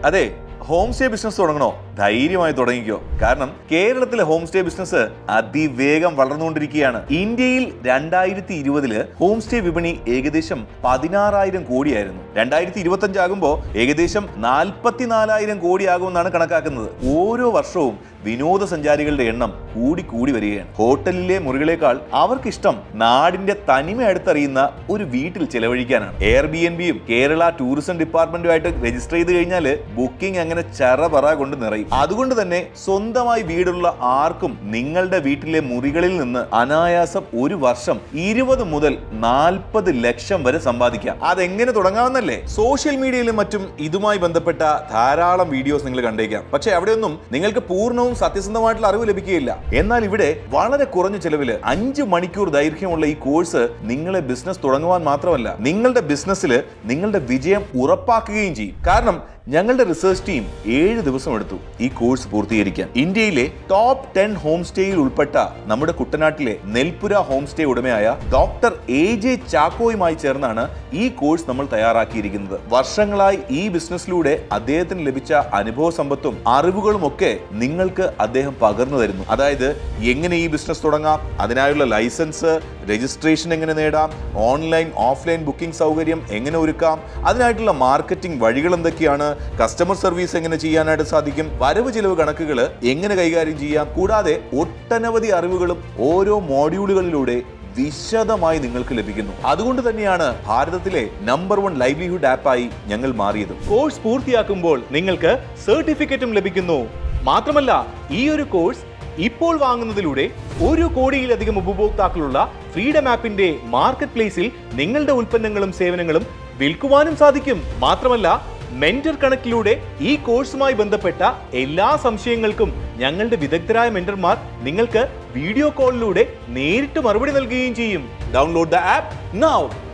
അതെ home stay business തുടങ്ങണോ ധൈര്യമായി തുടങ്ങിക്കോ കാരണം കേരളത്തിലെ ഹോം സ്റ്റേ ബിസിനസ് അതിവേഗം വളർന്നുകൊണ്ടിരിക്കുകയാണ് ഇന്ത്യയിൽ രണ്ടായിരത്തി ഇരുപതില് ഹോം സ്റ്റേ വിപണി ഏകദേശം പതിനാറായിരം കോടിയായിരുന്നു രണ്ടായിരത്തി ഇരുപത്തി അഞ്ചാകുമ്പോൾ ഏകദേശം നാൽപ്പത്തിനാലായിരം കോടിയാകുമെന്നാണ് കണക്കാക്കുന്നത് ഓരോ വർഷവും വിനോദസഞ്ചാരികളുടെ എണ്ണം കൂടി കൂടി വരികയാണ് ഹോട്ടലിലെ മുറികളെക്കാൾ അവർക്കിഷ്ടം നാടിന്റെ തനിമ അടുത്തറിയുന്ന ഒരു വീട്ടിൽ ചെലവഴിക്കാനാണ് എയർ ബി എൻ ബിയും കേരള ടൂറിസം ഡിപ്പാർട്ട്മെന്റുമായിട്ട് രജിസ്റ്റർ ചെയ്ത് കഴിഞ്ഞാൽ ബുക്കിംഗ് അങ്ങനെ ചറപറ കൊണ്ട് നിറയും അതുകൊണ്ട് തന്നെ സ്വന്തമായി വീടുള്ള ആർക്കും നിങ്ങളുടെ വീട്ടിലെ മുറികളിൽ നിന്ന് അനായാസം ഒരു വർഷം ഇരുപത് മുതൽ നാൽപ്പത് ലക്ഷം വരെ സമ്പാദിക്കാം അതെങ്ങനെ തുടങ്ങാമെന്നല്ലേ സോഷ്യൽ മീഡിയയിലും മറ്റും ഇതുമായി ബന്ധപ്പെട്ട ധാരാളം വീഡിയോസ് നിങ്ങൾ കണ്ടേക്കാം പക്ഷെ അവിടെയൊന്നും നിങ്ങൾക്ക് പൂർണ്ണവും സത്യസന്ധമായിട്ടുള്ള അറിവ് ലഭിക്കുകയില്ല എന്നാൽ ഇവിടെ വളരെ കുറഞ്ഞ ചെലവില് അഞ്ച് മണിക്കൂർ ദൈർഘ്യമുള്ള ഈ കോഴ്സ് നിങ്ങളെ ബിസിനസ് തുടങ്ങുവാൻ മാത്രമല്ല നിങ്ങളുടെ ബിസിനസ്സിൽ നിങ്ങളുടെ വിജയം ഉറപ്പാക്കുകയും ചെയ്യും കാരണം ഞങ്ങളുടെ റിസർച്ച് ടീം ഏഴ് ദിവസം എടുത്തു ഈ കോഴ്സ് പൂർത്തീകരിക്കാൻ ഇന്ത്യയിലെ ടോപ്പ് ടെൻ ഹോം സ്റ്റേയിൽ ഉൾപ്പെട്ട നമ്മുടെ കുട്ടനാട്ടിലെ നെൽപുര ഹോം സ്റ്റേ ഉടമയായ ഡോക്ടർ എ ജെ ചാക്കോയുമായി ചേർന്നാണ് ഈ കോഴ്സ് നമ്മൾ തയ്യാറാക്കിയിരിക്കുന്നത് വർഷങ്ങളായി ഈ ബിസിനസ്സിലൂടെ അദ്ദേഹത്തിന് ലഭിച്ച അനുഭവ സമ്പത്തും അറിവുകളും ഒക്കെ നിങ്ങൾക്ക് അദ്ദേഹം പകർന്നു തരുന്നു അതായത് എങ്ങനെ ഈ ബിസിനസ് തുടങ്ങാം അതിനായുള്ള ലൈസൻസ് രജിസ്ട്രേഷൻ എങ്ങനെ നേടാം ഓൺലൈൻ ഓഫ്ലൈൻ ബുക്കിംഗ് സൗകര്യം എങ്ങനെ ഒരുക്കാം അതിനായിട്ടുള്ള മാർക്കറ്റിംഗ് വഴികൾ എന്തൊക്കെയാണ് കസ്റ്റമർ സർവീസ് എങ്ങനെ ചെയ്യാനായിട്ട് സാധിക്കും വരവ് ചിലവ് കണക്കുകൾ എങ്ങനെ കൈകാര്യം ചെയ്യാം കൂടാതെ ഒട്ടനവധി അറിവുകളും ഓരോ മോഡ്യൂളുകളിലൂടെ വിശദമായി നിങ്ങൾക്ക് ലഭിക്കുന്നു അതുകൊണ്ട് തന്നെയാണ് ഭാരതത്തിലെ നമ്പർ വൺ ലൈവ്ലിഹുഡ് ആപ്പായി ഞങ്ങൾ മാറിയത് കോഴ്സ് പൂർത്തിയാക്കുമ്പോൾ നിങ്ങൾക്ക് സർട്ടിഫിക്കറ്റും ലഭിക്കുന്നു മാത്രമല്ല ഈ ഒരു കോഴ്സ് ഇപ്പോൾ വാങ്ങുന്നതിലൂടെ ഒരു കോടിയിലധികം ഉപഭോക്താക്കളുള്ള ഫ്രീഡം ആപ്പിന്റെ മാർക്കറ്റ് പ്ലേസിൽ നിങ്ങളുടെ ഉൽപ്പന്നങ്ങളും സേവനങ്ങളും വിൽക്കുവാനും സാധിക്കും മാത്രമല്ല മെന്റർ കണക്കിലൂടെ ഈ കോഴ്സുമായി ബന്ധപ്പെട്ട എല്ലാ സംശയങ്ങൾക്കും ഞങ്ങളുടെ വിദഗ്ധരായ മെന്റർമാർ നിങ്ങൾക്ക് വീഡിയോ കോളിലൂടെ നേരിട്ട് മറുപടി നൽകുകയും ചെയ്യും ഡൗൺലോഡ് ദ ആപ്പ് നൗ